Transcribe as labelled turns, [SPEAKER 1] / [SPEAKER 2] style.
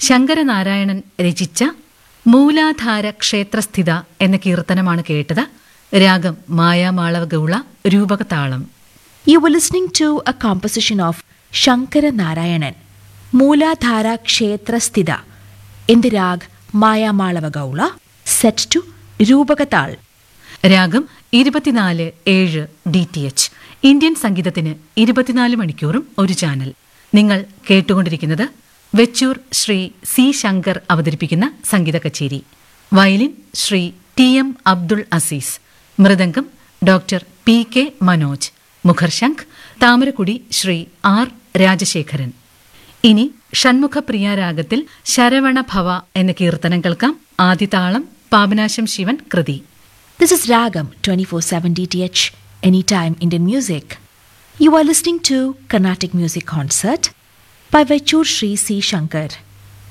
[SPEAKER 1] ശങ്കരനാരായണൻ രചിച്ച മൂലാധാര ക്ഷേത്രസ്ഥിത എന്ന കീർത്തനമാണ് കേട്ടത് രാഗം Mayamalava Gaula രൂപകതാളം
[SPEAKER 2] You were listening to a composition of Shankara Narayanan, Mooladhara Kshetra Sthida, in the rag Maya Malava Gaula, set to Rupakatal.
[SPEAKER 1] രാഗം ഇരുപത്തിനാല് ഏഴ് ഡി ടി എച്ച് ഇന്ത്യൻ സംഗീതത്തിന് ഇരുപത്തിനാല് മണിക്കൂറും ഒരു ചാനൽ നിങ്ങൾ കേട്ടുകൊണ്ടിരിക്കുന്നത് വെച്ചൂർ ശ്രീ സി ശങ്കർ അവതരിപ്പിക്കുന്ന സംഗീത കച്ചേരി violin Shri T M Abdul Aziz മൃദംഗം ഡോക്ടർ പി കെ മനോജ് മുഖർശംഖ് താമരക്കുടി ശ്രീ ആർ രാജശേഖരൻ ഇനി ഷൺമുഖപ്രിയ രാഗത്തിൽ ശരവണ ഭവ എന്ന കീർത്തനം കേൾക്കാം ആദിതാളം പാപനാശം ശിവൻ കൃതി
[SPEAKER 2] This is Ragam 24/7 DTH Anytime Indian Music. You are listening to Carnatic Music Concert by Vechur Sri C. Shankar.